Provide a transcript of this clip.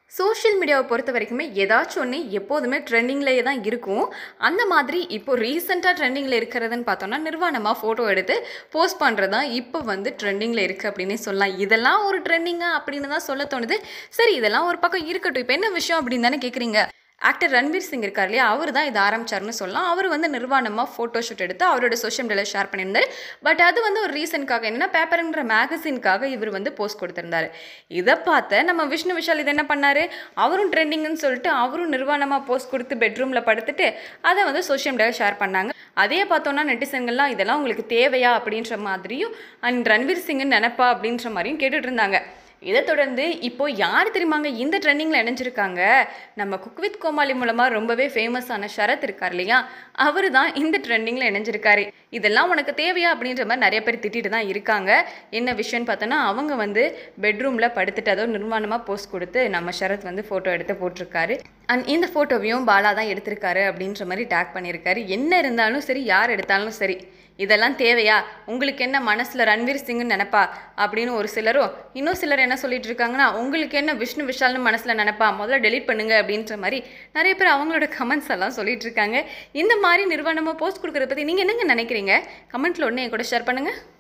social மீடியாவை பொறுத்த வரைக்குமே ஏதாச்சும் ஒன்று எப்போதுமே ட்ரெண்டிங்லேயே தான் இருக்கும் அந்த மாதிரி இப்போ ரீசெண்டாக ட்ரெண்டிங்கில் இருக்கிறதுன்னு பார்த்தோம்னா நிர்வாணமாக ஃபோட்டோ எடுத்து போஸ்ட் பண்ணுறது தான் இப்போ வந்து ட்ரெண்டிங்கில் இருக்குது அப்படின்னே சொல்லலாம் இதெல்லாம் ஒரு ட்ரெண்டிங்கா அப்படின்னு தான் சொல்ல தோணுது சரி இதெல்லாம் ஒரு பக்கம் இருக்கட்டும் இப்போ என்ன விஷயம் அப்படின்னு தானே கேட்குறீங்க ஆக்டர் ரன்வீர் சிங் இருக்கார் இல்லையா அவர் தான் இதை ஆரம்பிச்சாருன்னு சொல்லலாம் அவர் வந்து நிர்வாணமாக ஃபோட்டோ ஷூட் எடுத்து அவரோட சோஷியல் மீடியாவில் ஷேர் பண்ணியிருந்தார் பட் அது வந்து ஒரு ரீசனுக்காக என்னென்னா பேப்பருங்கிற மேகசின்காக இவர் வந்து போஸ்ட் கொடுத்துருந்தாரு இதை பார்த்த நம்ம விஷ்ணு விஷால் இது என்ன பண்ணார் அவரும் ட்ரெண்டிங்னு சொல்லிட்டு அவரும் நிர்வாணமாக போஸ்ட் கொடுத்து பெட்ரூமில் படுத்துட்டு அதை வந்து சோஷியல் மீடியாவில் ஷேர் பண்ணாங்க அதே பார்த்தோன்னா நெட்டிசன்கள்லாம் இதெல்லாம் உங்களுக்கு தேவையா அப்படின்ற மாதிரியும் அண்ட் ரன்வீர் சிங்னு நினைப்பா அப்படின்ற மாதிரியும் கேட்டுட்டு இருந்தாங்க இதை தொடர்ந்து இப்போ யார் தெரியுமாங்க இந்த ட்ரெண்டிங்கில் இணைஞ்சிருக்காங்க நம்ம குக் வித் கோமாளி மூலமாக ரொம்பவே ஃபேமஸான சரத் இருக்கார் இல்லையா அவர் தான் இந்த ட்ரெண்டிங்கில் இணைஞ்சிருக்காரு இதெல்லாம் உனக்கு தேவையா அப்படின்ற மாதிரி நிறைய பேர் திட்டிட்டு தான் இருக்காங்க என்ன விஷயம்னு பார்த்தோன்னா அவங்க வந்து பெட்ரூமில் படுத்துட்டு அதோ நிர்வாணமாக போஸ்ட் கொடுத்து நம்ம சரத் வந்து ஃபோட்டோ எடுத்து போட்டிருக்காரு அண்ட் இந்த ஃபோட்டோவையும் பாலா தான் எடுத்திருக்காரு அப்படின்ற மாதிரி டேக் பண்ணியிருக்காரு என்ன இருந்தாலும் சரி யார் எடுத்தாலும் சரி இதெல்லாம் தேவையா உங்களுக்கு என்ன மனசில் ரன்வீர் சிங்னு நினைப்பா அப்படின்னு ஒரு சிலரும் இன்னும் சிலர் என்ன சொல்லிட்டு இருக்காங்கன்னா உங்களுக்கு என்ன விஷ்ணு விஷால்னு மனசில் நினைப்பா முதல்ல டெலீட் பண்ணுங்க அப்படின்ற மாதிரி நிறைய பேர் அவங்களோட கமெண்ட்ஸ் எல்லாம் சொல்லிட்டு இருக்காங்க இந்த மாதிரி நிறுவனமாக போஸ்ட் கொடுக்குறத பற்றி நீங்கள் என்னங்க நினைக்கிறீங்க கமெண்ட்டில் உடனே என் கூட ஷேர் பண்ணுங்கள்